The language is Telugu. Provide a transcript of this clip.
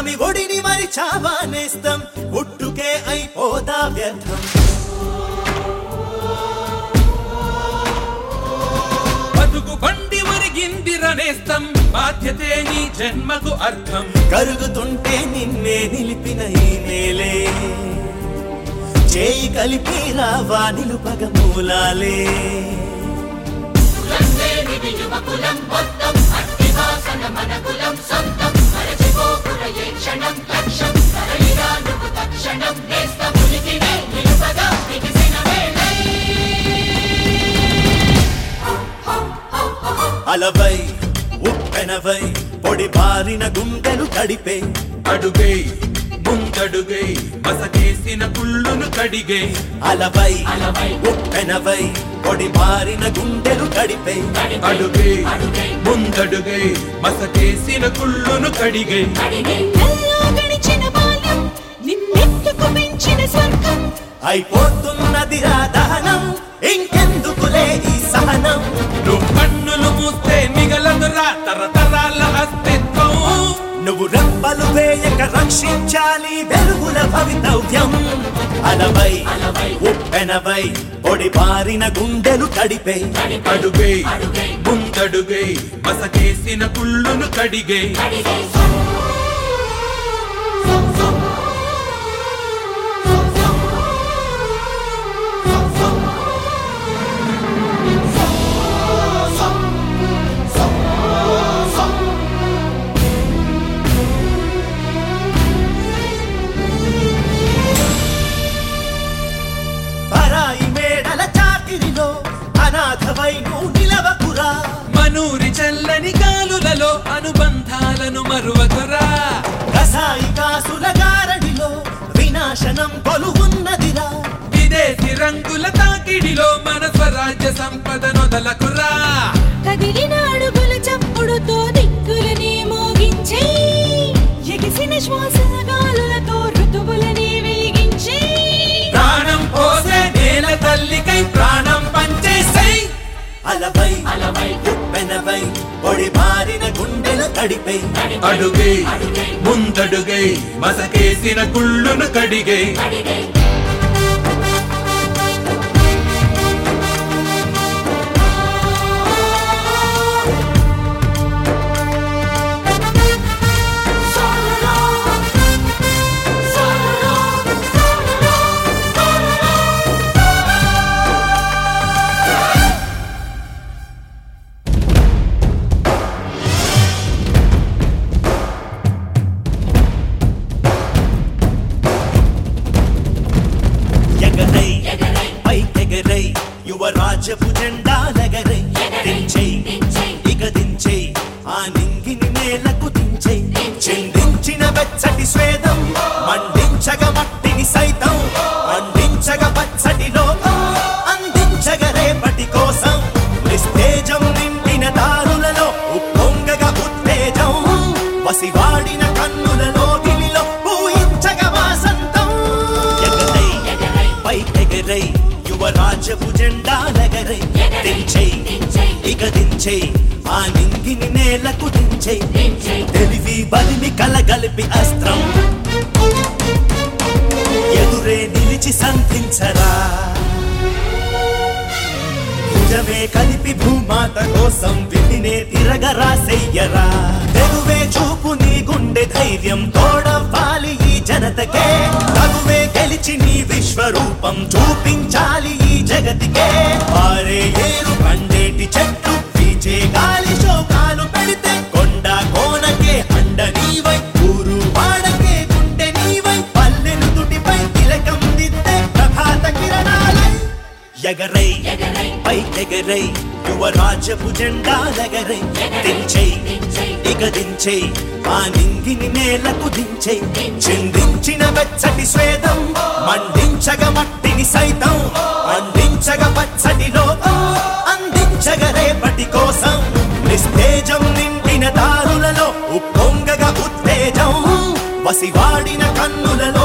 పున్నమి ఒడిని మరి చావానేస్తం పుట్టుకే అయిపోదా వ్యర్థం బతుకు బండి ఒరిగిందిరనేస్తం బాధ్యతే నీ జన్మకు అర్థం కరుగుతుంటే నిన్నే నిలిపిన ఈ నేలే చేయి కలిపి రావా నిలుపగ మూలాలే అలవై ఉప్పెనవై పొడి బారిన గుండెలు తడిపే అడుగై ముందడుగై మసకేసిన కుళ్ళును కడిగే అలవై ఉప్పెనవై పొడి బారిన గుండెలు తడిపే అడుగై ముందడుగై మసకేసిన కుళ్ళును కడిగే కల్లో గడిచిన బాల్యం నిన్నెత్తుకు పెంచిన స్వర్గం అయిపోతున్నదిరా దహనం ఇంకెందుకులే ఈ సహనం నువ్వు కన్నులు మూస్తే మిగలదురా తరతరాల అస్తిత్వం నువ్వు రెప్పలు వేయక రక్షించాలి వెలుగుల భవితవ్యం అలవై ఉప్పెనవై పొడి బారిన గుండెలు తడిపే అడుగై ముందడుగై మసకేసిన కుళ్ళును కడిగే పరాయి మేడల చాకిరిలో అనాథవై నువ్వు నిలవకురా మనూరి చల్లని గాలులలో అనుబంధాలను మరువకురా కసాయి కాసుల గారడిలో వినాశనం కొలువున్నదిరా విదేశీ రంగుల తాకిడిలో మన స్వరాజ్య సంపద నొదలకురా కదిలిన అడుగుల చప్పుడుతో దిక్కులని మోగించే ఎగిసిన శ్వాసల గాలులతో ఋతువులని వెలిగించే ప్రాణం పోసే నేల తల్లికై ప్రాణం పంచేసై అలవై ఉప్పెనవై పొడి బారిన గుండెలు తడిపై అడుగై ముందడుగై మసకేసిన కుళ్ళును కడిగై ఎగరై పైకెగరై యువరాజపు జెండాలెగరై దించై ఇక దించై ఆ నింగిని నేలకు దించై చిందించిన వెచ్చటి స్వేదం మండించగ మట్టిని సైతం మండించగ పచ్చటి లోకం అందించగ రేపటి కోసం నిస్తేజం నిండిన దారులలో ఉప్పొంగగ ఉత్తేజం వసివాడిన కన్నులలో గిలిలో పూయించగ వాసంతం ఎగరై పైకెగరై యువరాజపు జెండాలెగరై దించై ఇక దించై ఆ నింగిని నేలకు దించై తెలివి బలిమి కలగలిపి అస్త్రం ఎదురే నిలిచి సంధించరా భుజమే కలిపి భూమాత కోసం విధినే తిరగరాసెయ్యరా తెగువే చూపు నీ గుండె ధైర్యం తోడవ్వాలి ఈ జనతకే తగువే గెలిచి నీ విశ్వరూపం చూపించాలి ఈ జగతికే పారే ఏరు పండేటి చెట్టు పీచే గాలి శోకాలు పెడితే కొండ కోనకే అండ నీవై ఊరు వాడకే గుండె నీవై పల్లెలు తుటిపై తిలకం దిద్దే ప్రభాత కిరణాలై ఎగరై పైకెగరై యువరాజపు జెండాలెగరై దించై ఇక దించై ఆ నింగిని నేలకు దించై చిందించిన వెచ్చటి స్వేదం మండించగ మట్టిని సైతం అందించగ పచ్చటి లోకం అందించగ రేపటి కోసం నిస్తేజం నిండిన దారులలో ఉప్పొంగగ ఉత్తేజం వసివాడిన కన్నులలో